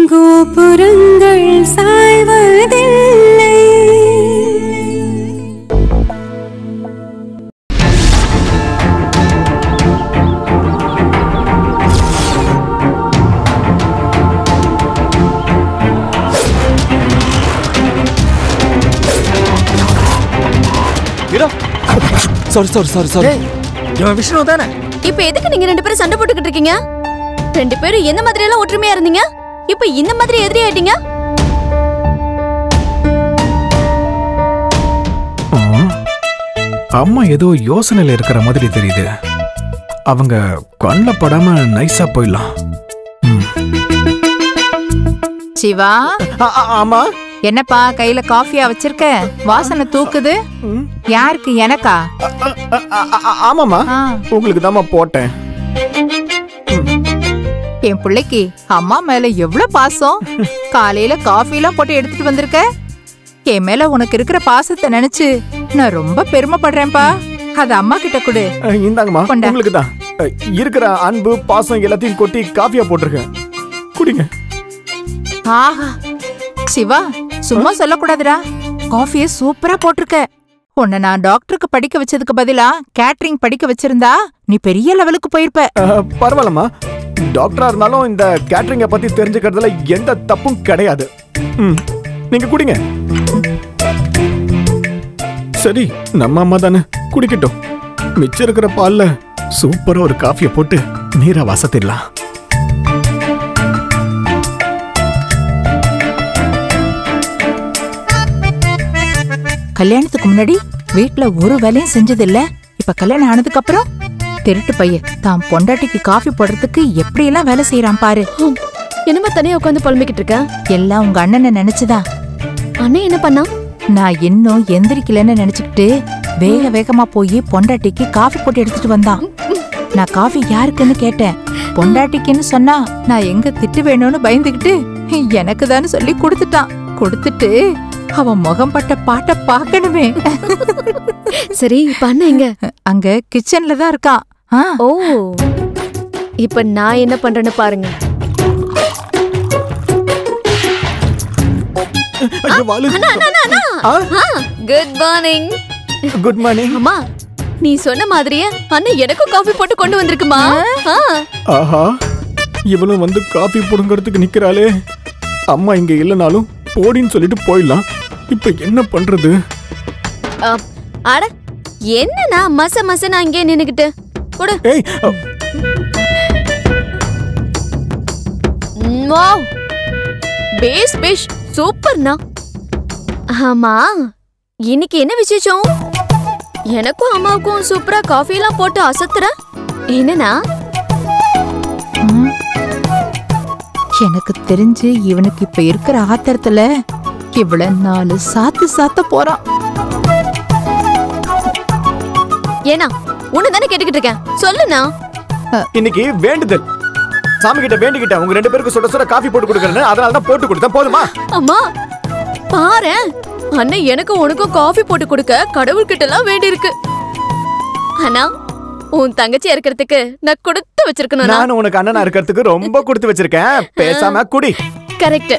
கோபுரங்கள் சாய்வதில்லை sorry sorry sorry sorry இவன் விஷ்ணு தானே இப்ப எதுக்கு நீங்க ரெண்டு பேரும் சண்டை போட்டுக்கிட்டு இருக்கீங்க ரெண்டு பேரும் எந்த மாதிரி எல்லாம் ஒற்றுமையா இருந்தீங்க இப்ப இந்த மாதிரி எதிரி ஆயிட்டீங்க அம்மா ஏதோ யோசனையில இருக்கிற மாதிரி தெரியுது அவங்க கண்ணில் படாம நைஸா போயிடலாம் ம். சிவா ஆ- ஆ- ஆமா என்னப்பா கையில காஃபியா வச்சிருக்க வாசனை தூக்குது ம். யாருக்கு எனக்கா ஆ- ஆ- ஆ- ஆ- ஆமாம்மா ஆ, உங்களுக்கு தாம்மா போட்டேன் என் பிள்ளைக்கு அம்மா மேல எவ்வளவு பாசம் காலையில காஃபி எல்லாம் போட்டு எடுத்துட்டு வந்திருக்க என் மேல உனக்கு இருக்கிற பாசத்தை நினைச்சு நான் ரொம்ப பெருமைப்படுறேன்ப்பா அது அம்மா கிட்ட கொடு அ, இந்தாங்கம்மா கொண்டா. உங்களுக்கு தான் இருக்கிற அன்பு பாசம் எல்லாத்தையும் கொட்டி காஃபியா போட்டிருக்கேன் குடிங்க ஆஹா சிவா சும்மா சொல்லக்கூடாதுடா காஃபிய சூப்பரா போட்டிருக்க உன்னை நான் டாக்டருக்கு படிக்க வச்சதுக்கு பதிலா கேட்டரிங் படிக்க வச்சிருந்தா நீ பெரிய லெவலுக்கு போயிருப்ப அ, பரவாயில்லம்மா டாக்டரா இருந்தாலும் இந்த கேட்டரிங்க பத்தி தெரிஞ்சுக்கிறதுல எந்த தப்பும் கிடையாது ம், நீங்க குடிங்க சரி நம்ம அம்மா தானே குடிக்கட்டும் மிச்சம் இருக்கிற பால்ல சூப்பரா ஒரு காஃபியை போட்டு நீரை வசத்திடலாம் கல்யாணத்துக்கு முன்னாடி வீட்ல ஒரு வேலையும் செஞ்சதில்ல இப்ப கல்யாணம் ஆனதுக்கு அப்புறம் திருட்டு பையன் தான் பொண்டாட்டிக்கு காஃபி போடுறதுக்கு எப்படி எல்லாம் வேலை செய்யறான் பாரு ஹம், என்னமா தனியா உட்காந்து புலம்பிக்கிட்டு இருக்க எல்லாம் உங்க அண்ணனை நினைச்சுதான் அண்ணன் என்ன பண்ணா நான் இன்னும் எந்திரிக்கலன்னு நினைச்சுக்கிட்டு வேக வேகமா போய் பொண்டாட்டிக்கு காஃபி போட்டு எடுத்துட்டு வந்தான் நான் காஃபி யாருக்குன்னு கேட்டேன் பொண்டாட்டிக்குன்னு சொன்னா நான் எங்க திட்டு வேணும்னு பயந்துகிட்டு எனக்கு சொல்லி கொடுத்துட்டான் கொடுத்துட்டு அவன் முகம் பட்ட பாட்ட பார்க்கணுமே சரி இப்ப அண்ணன் எங்க அங்க கிச்சன்ல தான் இருக்கான் ஆ, ஓ இப்ப நான் என்ன பண்றேன்னு பாருங்க ஐயோ, வாலு. ஆ, குட் மார்னிங் குட் மார்னிங் அம்மா நீ சொன்ன மாதிரியே அண்ணன் எனக்கும் காஃபி போட்டு கொண்டு வந்திருக்குமா ஆ. ஆஹா இவளும் வந்து காஃபி புடுங்கிறதுக்கு நிக்கிறாளே அம்மா இங்க இல்லைனாலும் போடின்னு சொல்லிட்டு போயிடலாம் இப்ப என்ன பண்றது அப், அட என்னண்ணா மச மச நான் இங்கே நின்னுகிட்டு கொடு ஏய் அ, வாவ் பேஸ் பேஷ் சூப்பர்ண்ணா ஆமா இன்னைக்கு என்ன விசேஷம் எனக்கும் அம்மாவுக்கும் சூப்பரா காஃபி எல்லாம் போட்டு அசத்துற என்னண்ணா ம். எனக்கு தெரிஞ்சு இவனுக்கு இப்ப இருக்கிற ஆத்திரத்துல இவ்வளவு நாலு சாத்து சாத்த போறான் ஏன்னா உன்னை தானே கேட்டுக்கிட்டு இருக்கேன் சொல்லுண்ணா இன்னைக்கு வேண்டுதல் சாமி கிட்ட வேண்டிக்கிட்டேன் உங்க ரெண்டு பேருக்கு சுட சுட காஃபி போட்டு கொடுக்கறேன்னு அதனால தான் போட்டு கொடுத்தேன் போதுமா அம்மா பாரேன் அண்ணன் எனக்கும் உனக்கும் காஃபி போட்டு கொடுக்க கடவுள்கிட்ட எல்லாம் வேண்டி இருக்கு அண்ணா உன் தங்கச்சி இருக்கிறதுக்கு நான் கொடுத்து வச்சிருக்கணும் நான் உனக்கு அண்ணனா இருக்கிறதுக்கு ரொம்ப கொடுத்து வச்சிருக்கேன் பேசாம குடி கரெக்ட்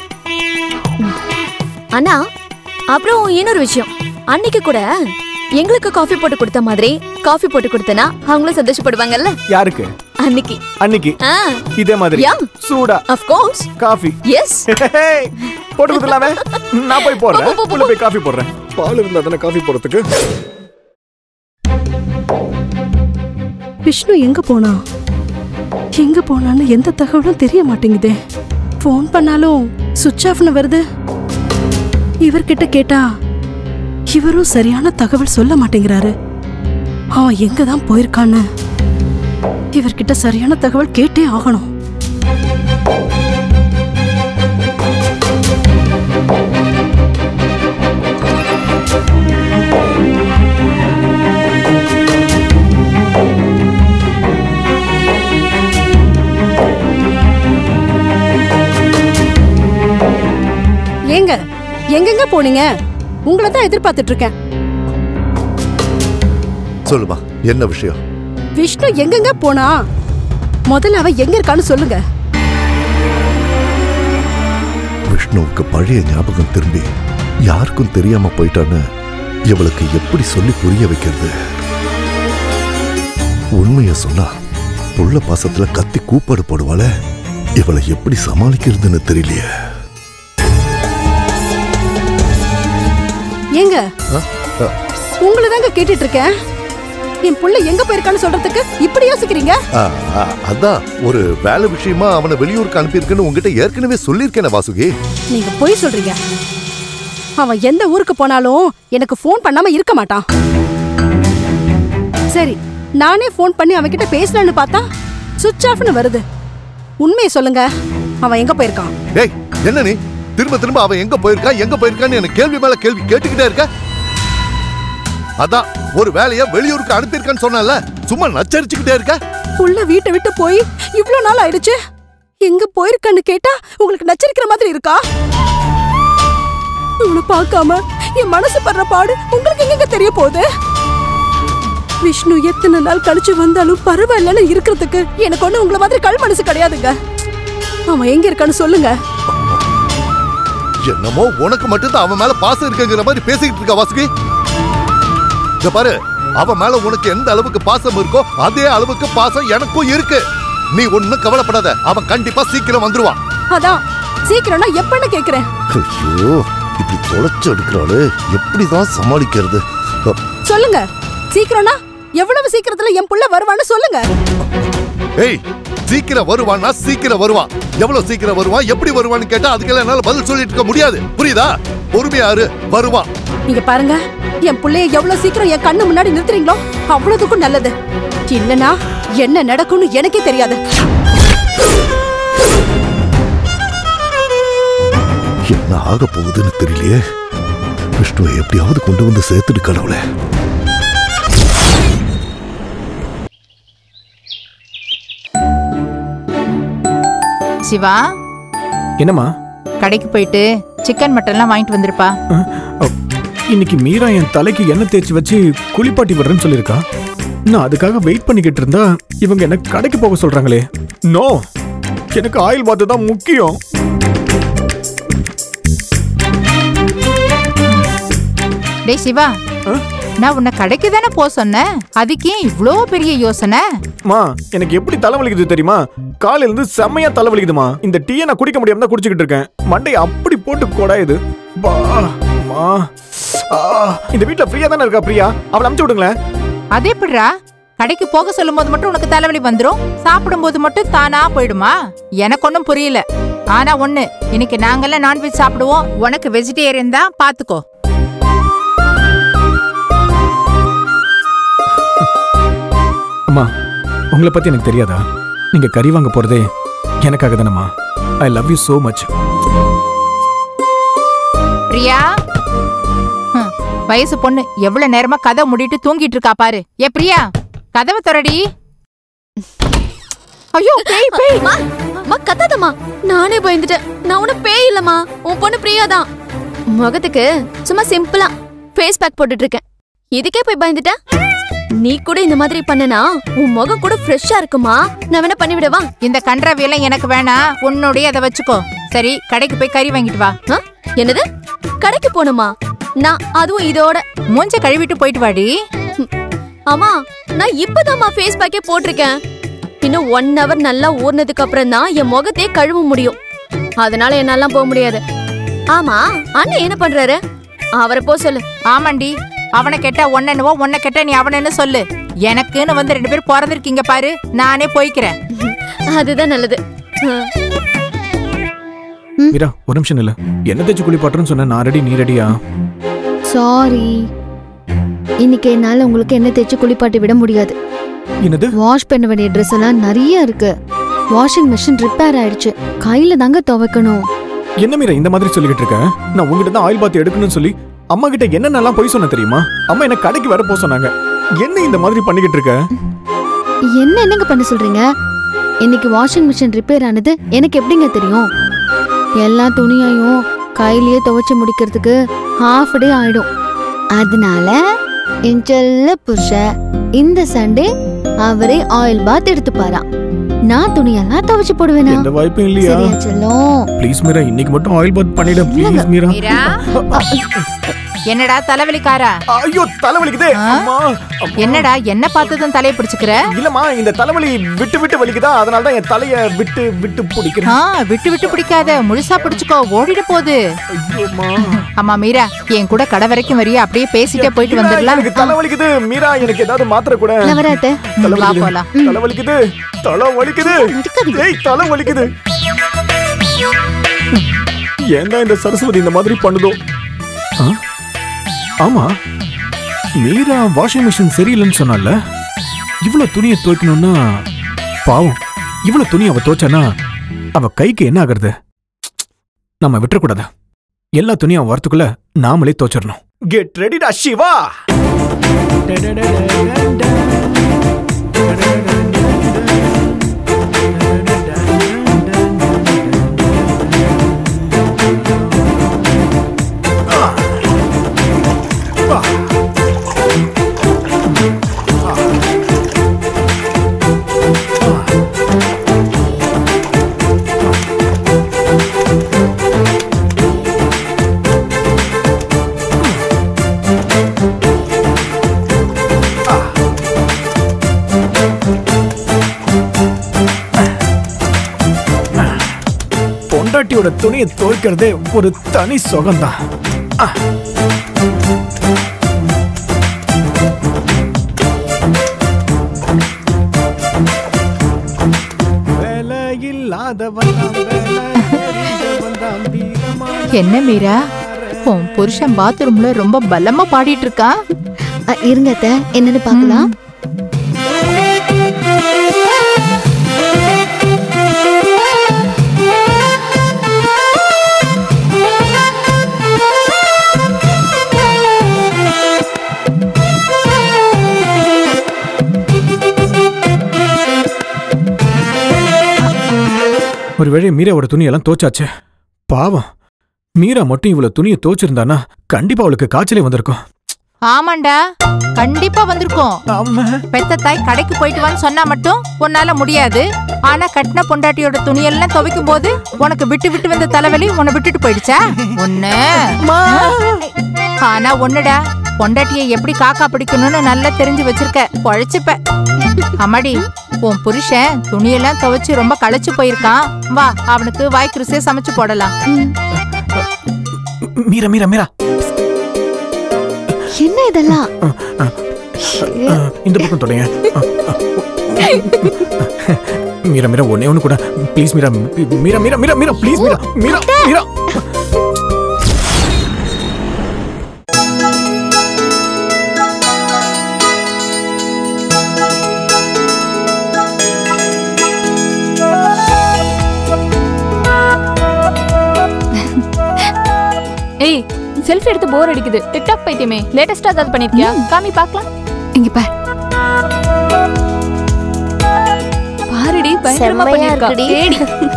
அண்ணா அப்புறம் இன்னொரு விஷயம் அன்னைக்கு கூட எங்களுக்கு காஃபி போட்டு கொடுத்த மாதிரி காஃபி போட்டு கொடுத்தனா அவங்களும் சந்தோஷப்படுவாங்கல்ல யாருக்கு அன்னைக்கு அன்னைக்கு ஆ இதே மாதிரி யா. சூடா ஆஃப் கோர்ஸ் காஃபி எஸ் போட்டு கொடுத்துலாமே நான் போய் போடுறேன் போ, போ, போ, உள்ள போய் காஃபி போடுறேன் பால் இருந்தா தானே காஃபி போடுறதுக்கு விஷ்ணு எங்க போனா எங்க போனான்னு எந்த தகவலும் தெரிய மாட்டேங்குதே ஃபோன் பண்ணாலும் சுவிட்ச் ஆஃப்னு வருது இவர்கிட்ட கேட்டா இவரும் சரியான தகவல் சொல்ல மாட்டேங்கிறாரு அவன் எங்க தான் போயிருக்கான்னு இவர்கிட்ட சரியான தகவல் கேட்டே ஆகணும் ஏங்க எங்கெங்க போனீங்க உங்களை தான் எதிர்பார்த்துட்டு இருக்கேன் சொல்லுமா என்ன விஷயம் விஷ்ணு எங்கெங்க போனா முதல்ல அவ எங்க இருக்கான்னு சொல்லுங்க விஷ்ணுவுக்கு பழைய ஞாபகம் திரும்பி யாருக்கும் தெரியாம போயிட்டான்னு இவளுக்கு எப்படி சொல்லி புரிய வைக்கிறது உண்மைய சொன்னா புள்ள பாசத்துல கத்தி கூப்பாடு போடுவாள இவளை எப்படி சமாளிக்கிறதுன்னு தெரியலையே ஏங்க உங்களை தாங்க கேட்டுட்டு இருக்கேன் என் புள்ள எங்க போயிருக்கான்னு சொல்றதுக்கு இப்படி யோசிக்கிறீங்க ஆ, ஆ, அதான் ஒரு வேலை விஷயமா அவனை வெளியூருக்கு அனுப்பியிருக்குன்னு உங்ககிட்ட ஏற்கனவே சொல்லியிருக்கேனே வாசுகி நீங்க பொய் சொல்றீங்க அவன் எந்த ஊருக்கு போனாலும் எனக்கு ஃபோன் பண்ணாம இருக்க மாட்டான் சரி நானே ஃபோன் பண்ணி அவன்கிட்ட பேசலான்னு பார்த்தா சுவிட்ச் ஆஃப்னு வருது உண்மையை சொல்லுங்க அவன் எங்க போயிருக்கான் டேய் என்ன நீ திரும்ப திரும்ப அவன் எங்க போயிருக்கா எங்க போயிருக்கான்னு எனக்கு கேள்வி மேல கேள்வி கேட்டுக்கிட்டே இருக்க அதான் ஒரு வேலைய வெளியூருக்கு அனுப்பியிருக்கான்னு சொன்னல சும்மா நச்சரிச்சுக்கிட்டே இருக்க புள்ள வீட்டை விட்டு போய் இவ்ளோ நாள் ஆயிடுச்சு எங்க போயிருக்கான்னு கேட்டா உங்களுக்கு நச்சரிக்கிற மாதிரி இருக்கா உங்களை பார்க்காம என் மனசு படுற பாடு உங்களுக்கு எங்க தெரிய போகுது விஷ்ணு எத்தனை நாள் கழிச்சு வந்தாலும் பரவாயில்லன்னு இருக்கிறதுக்கு எனக்கு ஒண்ணு உங்களை மாதிரி கல் மனசு கிடையாதுங்க அவன் எங்க இருக்கான்னு சொல்லுங்க என்னமோ உனக்கு மட்டும்தான் அவன் மேல பாசம் இருக்குங்கிற மாதிரி பேசிக்கிட்டு இருக்க வாசுகி இங்க பாரு அவன் மேல உனக்கு எந்த அளவுக்கு பாசம் இருக்கோ அதே அளவுக்கு பாசம் எனக்கும் இருக்கு நீ ஒண்ணும் கவலைப்படாத அவன் கண்டிப்பா சீக்கிரம் வந்துருவான் அதான் சீக்கிரம்னா எப்பன்னு கேக்குறேன் ஐயோ இப்படி தொலைச்சு எடுக்கிறாளு எப்படிதான் சமாளிக்கிறது அ, சொல்லுங்க சீக்கிரம்னா எவ்வளவு சீக்கிரத்துல என் புள்ள வருவான்னு சொல்லுங்க ஏய் சீக்கிரம் வருவான்னா சீக்கிரம் வருவான் எவ்வளவு சீக்கிரம் வருவான் எப்படி வருவான்னு கேட்டா அதுக்கெல்லாம் என்னால பதில் சொல்லிட்டு இருக்க முடியாது புரியுதா பொறுமையாரு வருவான் நீங்க பாருங்க என் புள்ளைய எவ்வளவு சீக்கிரம் என் கண்ணு முன்னாடி நிறுத்துறீங்களோ அவ்வளவுக்கும் நல்லது இல்லனா என்ன நடக்கும்னு எனக்கே தெரியாது என்ன ஆக போகுதுன்னு தெரியலையே விஷ்ணுவை எப்படியாவது கொண்டு வந்து சேர்த்துட்டு கடவுளே சிவா என்னம்மா கடைக்கு போயிட்டு சிக்கன் மட்டன்லாம் வாங்கிட்டு வந்திருப்பா அஹ், அ, இன்னைக்கு மீரா என் தலைக்கு எண்ணெய் தேய்ச்சி வச்சு குளிப்பாட்டி விடுறேன்னு சொல்லியிருக்கா நான் அதுக்காக வெயிட் பண்ணிக்கிட்டு இருந்தா இவங்க என்ன கடைக்கு போக சொல்றாங்களே நோ எனக்கு ஆயில் பாத்து தான் முக்கியம் டேய் சிவா ஆ? நான் உன்னை கடைக்கு தானே போக சொன்னேன் அதுக்கு ஏன் இவ்ளோ பெரிய யோசனை மா எனக்கு எப்படி தலைவலிக்குது தெரியுமா காலையில இருந்து செம்மையா தலைவலிக்குதுமா இந்த டீயை நான் குடிக்க முடியாம தான் குடிச்சுக்கிட்டு இருக்கேன் மண்டை அப்படி போட்டு கொடாயுது பா மா ஆ, இந்த வீட்ல ஃப்ரீயா தானே இருக்கா பிரியா அவளை அமுச்சு விடுங்களேன் அது எப்படிடா கடைக்கு போக சொல்லும் போது மட்டும் உனக்கு தலைவலி வந்துரும் சாப்பிடும்போது மட்டும் தானா போயிடுமா எனக்கு ஒன்றும் புரியல ஆனா ஒண்ணு இன்னைக்கு நாங்கெல்லாம் நான்வெஜ் சாப்பிடுவோம் உனக்கு வெஜிடேரியன் தான் பாத்துக்கோ அம்மா உங்களை பத்தி எனக்கு தெரியாதா நீங்க கறி வாங்க போறதே எனக்காக தானம்மா I love you so much Priya ஹம், வயசு பொண்ணு எவ்வளவு நேரமா கதை மூடிட்டு தூங்கிட்டு இருக்கா பாரு ஏ பிரியா கதவை திறடி ஐயோ பேய் பேய் அம்மா அம்மா கத்தாதம்மா நானே பயந்துட்டேன் நான் உன பேய் இல்லம்மா உன் பொண்ணு பிரியா தான் முகத்துக்கு சும்மா சிம்பிளா ஃபேஸ் பேக் போட்டுட்டு இருக்கேன் இதுக்கே போய் பயந்துட்டேன் நீ கூட இந்த மாதிரி பண்ணனா உன் முகம் கூட ஃப்ரெஷ்ஷா இருக்குமா நான் வேணா பண்ணி விடவா இந்த கன்றவியெல்லாம் எனக்கு வேணாம் உன்னுடைய அதை வச்சுக்கோ சரி கடைக்கு போய் கறி வாங்கிட்டு வா ஆ? என்னது கடைக்கு போகணுமா நான் அதுவும் இதோட மூஞ்ச கழுவிட்டு போயிட்டு வாடி அம்மா நான் இப்பதாம்மா ஃபேஸ் பேக்கே போட்டிருக்கேன் இன்னும் ஒன் ஹவர் நல்லா ஊறினதுக்கு அப்புறம் தான் என் முகத்தையே கழுவ முடியும் அதனால என்னாலாம் போக முடியாது ஆமா அண்ணன் என்ன பண்றாரு அவரை போ சொல்லு ஆமாண்டி அவனை கெட்டா ஒன்னென்னவோ உன்னை கெட்ட நீ அவனன்னு சொல்லு எனக்குன்னு வந்து ரெண்டு பேரும் பிறந்திருக்கீங்க பாரு நானே போய்க்கிறேன் அதுதான் நல்லது மீரா ஒரு நிமிஷம் இல்ல என்ன தேய்ச்சி குளிப்பாட்டுறேன்னு சொன்ன நான் ரெடி நீ ரெடியா சாரி இன்னைக்கு என்னால உங்களுக்கு என்ன தேய்ச்சி குளிப்பாட்டி விட முடியாது என்னது வாஷ் பண்ண வேண்டிய ட்ரெஸ் எல்லாம் நிறைய இருக்கு வாஷிங் மிஷின் ரிப்பேர் ஆயிடுச்சு கையில தாங்க துவைக்கணும் என்ன மீரா இந்த மாதிரி சொல்லிக்கிட்டு இருக்க நான் உங்ககிட்ட தான் ஆயில் பாத்து எடுக்கணும்னு சொல்லி அம்மா கிட்ட என்னென்னலாம் போய் சொன்ன தெரியுமா அம்மா என்ன கடைக்கு வர போக சொன்னாங்க என்ன இந்த மாதிரி பண்ணிக்கிட்டு இருக்க என்ன என்னங்க பண்ண சொல்றீங்க இன்னைக்கு வாஷிங் மிஷின் ரிப்பேர் ஆனது எனக்கு எப்படிங்க தெரியும் எல்லா துணியையும் கையிலேயே துவைச்சு முடிக்கிறதுக்கு ஹாஃப் டே ஆயிடும் அதனால என் செல்ல புருஷ இந்த சண்டே அவரே ஆயில் பாத் எடுத்துப்பாராம் நான் துணியெல்லாம் துவைச்சு போடுவேனா எந்த வாய்ப்பும் இல்லையா சரியா செல்லம் ப்ளீஸ் மீரா இன்னைக்கு மட்டும் ஆயில் பாத் பண்ணிடு ப்ளீஸ் மீரா மீரா என்னடா தலைவலிக்காரா ஐயோ தலைவலிக்குதே ஆ? அம்மா அம்மா. என்னடா என்ன பார்த்ததும் தலையை பிடிச்சுக்கிற இல்லம்மா இந்த தலைவலி விட்டு விட்டு வலிக்குதா அதனால தான் என் தலைய விட்டு விட்டு பிடிக்கிறேன் ஆ விட்டு விட்டு பிடிக்காத முழுசா பிடிச்சுக்கோ ஓடிட போகுது ஐயோம்மா. அம்மா மீரா என் கூட கடை வரைக்கும் வரியா அப்படியே பேசிட்டே போயிட்டு மீரா, வந்துடலாம் எனக்கு தலைவலிக்குது மீரா எனக்கு ஏதாவது மாத்திரை கூட நான் வராத்த வா தலைவலிக்குது போலாம் தலைவலிக்குது தலை வலிக்குது நடிக்காதீங்க. ஏய் தலை வலிக்குது ஏன்டா இந்த சரஸ்வதி இந்த மாதிரி பண்ணுதோ ஆ? ஆமா மீரா வாஷிங் மிஷின் சரியில்லைன்னு சொன்னால இவ்வளவு துணியை துவைக்கணும்னா பாவம் இவ்வளவு துணி அவ துவைச்சானா அவ கைக்கு என்ன ஆகுறது நம்ம விட்டுறக்கூடாது எல்லா துணியும் அவன் வரத்துக்குள்ள நாமளே துவைச்சிடணும் கெட் ரெடிடா சிவா பொண்டாட்டியோட துணியை துவைக்கிறதே ஒரு தனி சுகம்தான் ஆ. வேலையில்லாதவன் தான் வேலை தெரிந்தவன் தான் வீரமான என்ன மீரா உன் புருஷன் பாத்ரூம்ல ரொம்ப பலமா பாடிட்டு இருக்கா அ, இருங்க அத்தை என்னன்னு பார்க்கலாம் ஒருவேளை மீராவோட துணியெல்லாம் தோச்சாச்சு பாவம் மீரா மட்டும் இவ்வளவு துணியை தோச்சிருந்தானா கண்டிப்பா அவளுக்கு காய்ச்சலே வந்திருக்கும் ஆமாண்டா கண்டிப்பா வந்திருக்கும் ஆமா பெத்த தாய் கடைக்கு போயிட்டு வான்னு சொன்னா மட்டும் உன்னால முடியாது ஆனா கட்டின பொண்டாட்டியோட துணியெல்லாம் துவைக்கும் போது உனக்கு விட்டு விட்டு வந்த தலைவலி உன்னை விட்டுட்டு போயிடுச்சா ஒண்ணு ஆனா ஒண்ணுடா பொண்டாட்டியை எப்படி காக்கா பிடிக்கணும்னு நல்லா தெரிஞ்சு வச்சிருக்க பொழைச்சுப்ப அம்மாடி உன் புருஷன் துணியெல்லாம் துவைச்சு ரொம்ப களைச்சு போயிருக்கான் வா அவனுக்கு வாய்க்கு ருசியா சமைச்சு போடலாம் மீரா மீரா மீரா என்ன இதெல்லாம் அஹ், இந்த பக்கம் தொடைங்க மீரா மீரா ஒன்னே ஒண்ணு கூட ப்ளீஸ் மீரா மீரா மீரா மீரா மீரா ப்ளீஸ் மீரா மீரா மீரா ஏய் செல்ஃபி எடுத்து போர் அடிக்குது டிக்டாக் பைத்தியமே லேட்டஸ்டா ஏதாவது பண்ணிருக்கியா காமி பார்க்கலாம் இங்க பார் பாருடி பயங்கரமா செம்மையா பண்ணிருக்கா இருக்குடி. ஏடி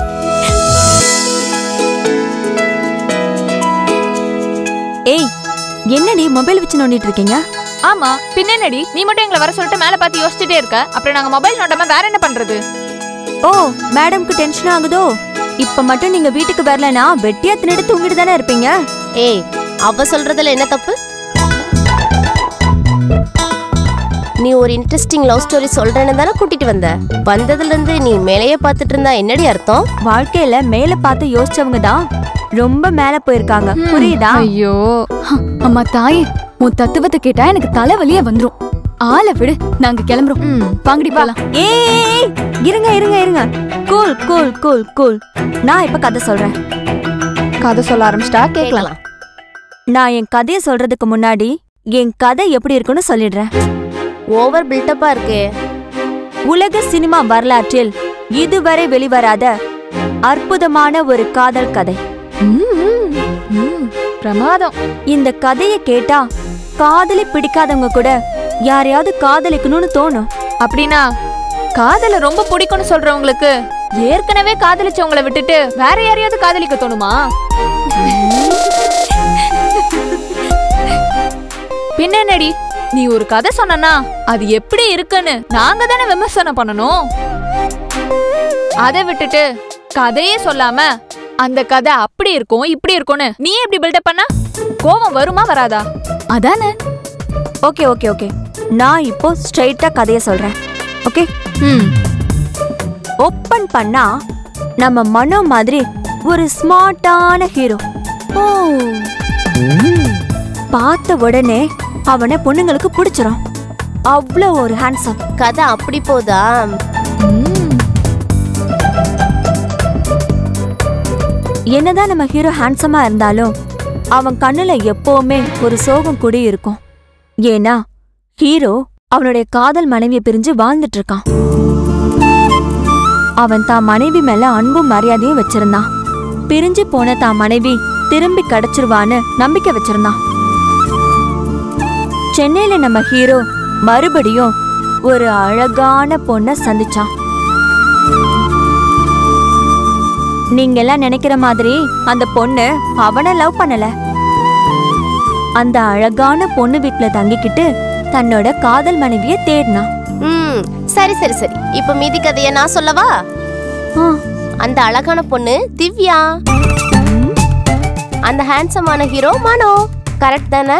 ஏய் என்னடி மொபைல் வச்சு நோண்டிட்டு இருக்கீங்க ஆமா பின்ன என்னடி நீ மட்டும் எங்களை வர சொல்லிட்டு மேல பார்த்து யோசிச்சுட்டே இருக்க அப்புறம் நாங்க மொபைல் நோட்டாம வேற என்ன பண்றது ஓ மேடம்க்கு டென்ஷன் ஆகுதோ இப்ப மட்டும் நீங்க வீட்டுக்கு வரலனா வெட்டியா தின்னுட்டு தூங்கிட்டு தானே இருப்பீங்க ஏய் அவ சொல்றதுல என்ன தப்பு நீ ஒரு இன்ட்ரெஸ்டிங் லவ் ஸ்டோரி சொல்றேன்னு தானே கூட்டிட்டு வந்த வந்ததுல இருந்து நீ மேலேயே பார்த்துட்டு இருந்தா என்னடி அர்த்தம் வாழ்க்கையில மேல பார்த்து யோசிச்சவங்க தான் ரொம்ப மேல போயிருக்காங்க புரியுதா ஐயோ அம்மா தாயே உன் தத்துவத்தை கேட்டா எனக்கு தலைவலியே வந்துரும் ஆளை விடு நாங்க கிளம்புறோம் வாங்கடி போலாம் ஏய் இருங்க இருங்க இருங்க கூல் கூல் கூல் கூல் நான் இப்ப கதை சொல்றேன் கதை சொல்ல ஆரம்பிச்சிட்டா கேட்கலாம் கேட்கலாம் நான் என் கதையை சொல்றதுக்கு முன்னாடி என் கதை எப்படி இருக்குன்னு சொல்லிடுறேன் ஓவர் பில்டப்பா இருக்கே உலக சினிமா வரலாற்றில் இதுவரை வெளிவராத அற்புதமான ஒரு காதல் கதை பிரமாதம் இந்த கதையை கேட்டா காதலி பிடிக்காதவங்க கூட யாரையாவது காதலிக்கணும்னு தோணும் அப்படின்னா காதல ரொம்ப பிடிக்கும்னு சொல்றவங்களுக்கு ஏற்கனவே காதலிச்சவங்கள விட்டுட்டு வேற யாரையாவது காதலிக்க தோணுமா பின்ன என்னடி நீ ஒரு கதை சொன்னனா அது எப்படி இருக்குன்னு நாங்க தானே விமர்சனம் பண்ணணும் அதை விட்டுட்டு கதையே சொல்லாம அந்த கதை அப்படி இருக்கும் இப்படி இருக்கும்னு நீ எப்படி பில்டப் பண்ண கோவம் வருமா வராதா அதானே ஓகே ஓகே ஓகே நான் இப்போ ஸ்ட்ரைட்டா கதைய சொல்றேன் ஓகே ம் ஓப்பன் பண்ணா நம்ம மனோ மாதிரி ஒரு ஸ்மார்ட்டான ஹீரோ ஓ பார்த்த உடனே அவனை பொண்ணுங்களுக்கு பிடிச்சிரும் அவ்வளோ ஒரு ஹேண்ட்ஸம் கதை அப்படி போதா என்னதான் நம்ம ஹீரோ ஹேண்ட்ஸமா இருந்தாலும் அவன் கண்ணுல எப்பவுமே ஒரு சோகம் கூடி இருக்கும் ஏன்னா ஹீரோ அவனுடைய காதல் மனைவியை பிரிஞ்சு வாழ்ந்துட்டு இருக்கான் அவன் தான் மனைவி மேல அன்பும் மரியாதையும் வச்சிருந்தான் பிரிஞ்சு போன தான் மனைவி திரும்பி கிடைச்சிருவான்னு நம்பிக்கை வச்சிருந்தான் சென்னையில நம்ம ஹீரோ மறுபடியும் ஒரு அழகான பொண்ண சந்திச்சான் நீங்க எல்லாம் நினைக்கிற மாதிரி அந்த பொண்ணு அவனை லவ் பண்ணல அந்த அழகான பொண்ணு வீட்ல தங்கிக்கிட்டு தன்னோட காதல் மனைவிய தேடினான் ம் சரி சரி சரி இப்ப மீதி கதைய நான் சொல்லவா ஆ, அந்த அழகான பொண்ணு திவ்யா அந்த ஹேண்ட்ஸமான ஹீரோ மனோ கரெக்ட் தானே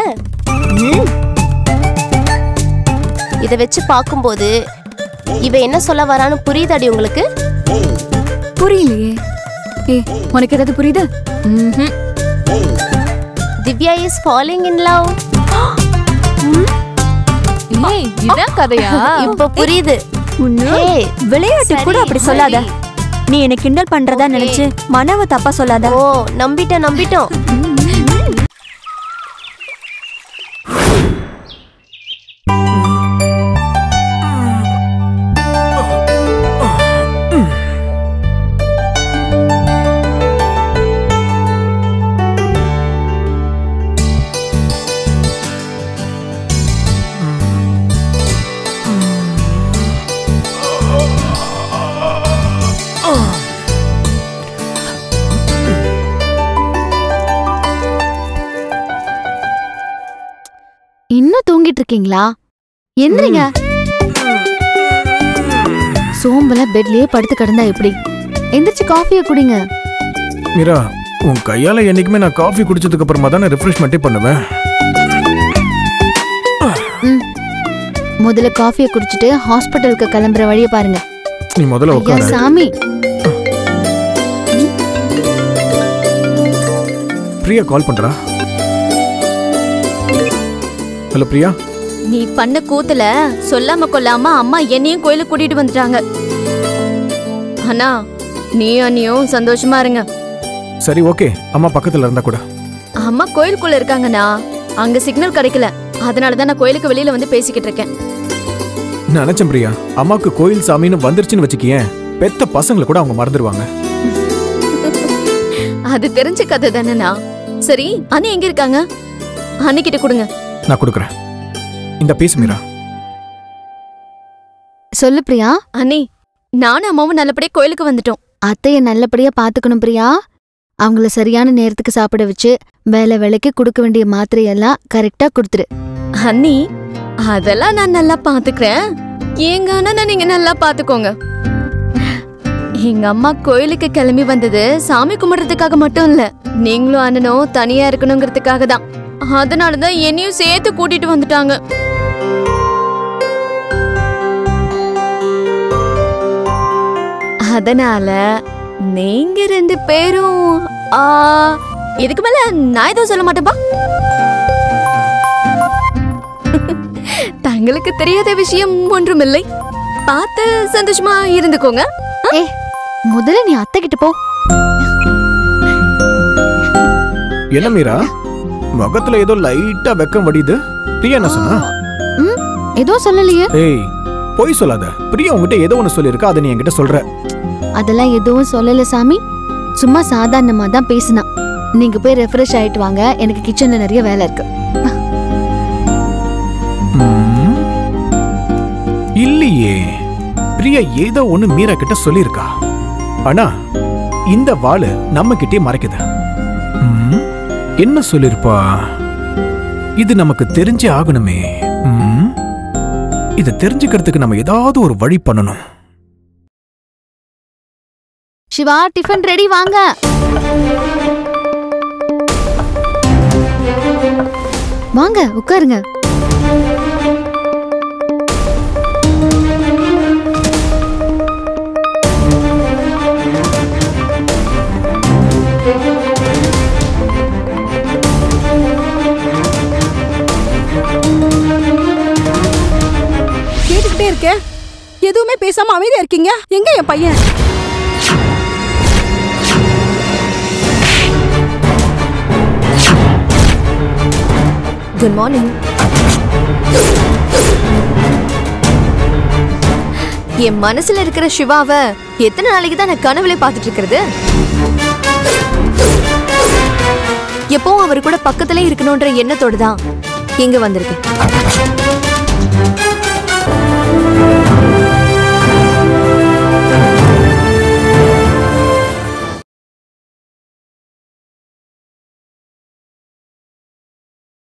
இத வச்சு பார்க்கும்போது இவ என்ன சொல்ல வரான்னு புரியுதாடி உங்களுக்கு புரியலையே ஏ உனக்கு ஏதாவது புரியுது ம்ஹும். Divya is falling in love ஏய் இதான் கதையா இப்ப புரியுது ஏய், விளையாட்டு கூட சரி, அப்படி சொல்லாத சரி. நீ என்ன கிண்டல் பண்றதா Okay. நினைச்சு மனவ தப்பா சொல்லாத ஓ நம்பிட்டோம் நம்பிட்டோம் இன்னும் தூங்கிட்டு இருக்கீங்களா எந்திரிங்க சோம்பல பெட்லயே படுத்து கிடந்தா எப்படி எந்திரிச்சு காஃபியை குடிங்க மீரா உன் கையால என்னைக்குமே நான் காஃபி குடிச்சதுக்கு அப்புறமா தானே ரிஃப்ரெஷ்மெண்ட்டே பண்ணுவேன் முதல்ல காஃபியை குடிச்சிட்டு ஹாஸ்பிட்டலுக்கு கிளம்புற வழியை பாருங்க நீ முதல்ல ஐயா உட்கார சாமி பிரியா கால் பண்றா ஹலோ பிரியா நீ பண்ண கூத்துல சொல்லாம கொள்ளாம அம்மா என்னையும் கோயிலுக்கு கூட்டிட்டு வந்துட்டாங்க அண்ணா நீ அண்ணியும் சந்தோஷமா இருங்க சரி ஓகே அம்மா பக்கத்துல இருந்தா கூட அம்மா கோயிலுக்குள்ள இருக்காங்கண்ணா அங்க சிக்னல் கிடைக்கல அதனாலதான் நான் கோயிலுக்கு வெளியில வந்து பேசிக்கிட்டு இருக்கேன் நினைச்சேன் பிரியா அம்மாவுக்கு கோயில் சாமின்னு வந்துருச்சுன்னு வச்சுக்கியேன் பெத்த பசங்களை கூட அவங்க மறந்துடுவாங்க அது தெரிஞ்ச கதை தானேண்ணா சரி அண்ணி எங்க இருக்காங்க அண்ணிக்கிட்ட கொடுங்க நான் கொடுக்குறேன் இந்த பேசு மீரா சொல்லு பிரியா அண்ணி நானும் அம்மாவும் நல்லபடியா கோயிலுக்கு வந்துட்டோம் அத்தைய நல்லபடியா பாத்துக்கணும் பிரியா அவங்கள சரியான நேரத்துக்கு சாப்பிட வச்சு வேலை வேலைக்கு கொடுக்க வேண்டிய மாத்திரையெல்லாம் கரெக்டா கொடுத்துரு அண்ணி அதெல்லாம் நான் நல்லா பாத்துக்கிறேன் எங்க அண்ணனை நீங்க நல்லா பாத்துக்கோங்க எங்க அம்மா கோயிலுக்கு கிளம்பி வந்தது சாமி கும்பிடுறதுக்காக மட்டும் இல்ல நீங்களும் அண்ணனும் தனியா இருக்கணுங்கிறதுக்காக தான் அதனாலதான் என்னையும் சேர்த்து கூட்டிட்டு வந்துட்டாங்க அதனால நீங்க ரெண்டு பேரும் ஆ, இதுக்கு மேல நான் எதுவும் சொல்ல மாட்டேப்பா தங்களுக்கு தெரியாத விஷயம் ஒன்றுமில்லை பார்த்து சந்தோஷமா இருந்துக்கோங்க ஏ முதல்ல நீ அத்தை கிட்ட போ என்ன மீரா முகத்துல ஏதோ லைட்டா வெக்கம் வடியுது பிரியா என்ன சொன்னா ம் எதுவும் சொல்லலையே ஏய் பொய் சொல்லாத பிரியா உங்ககிட்ட ஏதோ ஒண்ணு சொல்லியிருக்கா அதை நீ என்கிட்ட சொல்ற அதெல்லாம் எதுவும் சொல்லல சாமி சும்மா சாதாரணமா தான் பேசினா நீங்க போய் ரெஃப்ரெஷ் ஆயிட்டு வாங்க எனக்கு கிச்சன்ல நிறைய வேலை இருக்கு ம். இல்லையே பிரியா ஏதோ ஒண்ணு மீரா கிட்ட சொல்லியிருக்கா ஆனா இந்த வாளு நம்ம கிட்டே மறைக்குது ம், என்ன சொல்லிருப்பா இது நமக்கு தெரிஞ்சே ஆகணுமே ம், இதை தெரிஞ்சுக்கிறதுக்கு நம்ம ஏதாவது ஒரு வழி பண்ணணும் சிவா டிஃபன் ரெடி வாங்க வாங்க உட்காருங்க கேட்டுக்கிட்டே இருக்கேன் எதுவுமே பேசாம அமைதியா இருக்கீங்க எங்க என் பையன் குட் மார்னிங் என் மனசுல இருக்கிற சிவாவை எத்தனை நாளைக்கு தான் நான் கனவுல பார்த்துட்டு இருக்கிறது எப்பவும் அவர் கூட பக்கத்துல இருக்கணும்ன்ற எண்ணத்தோட தான் இங்க வந்திருக்கேன்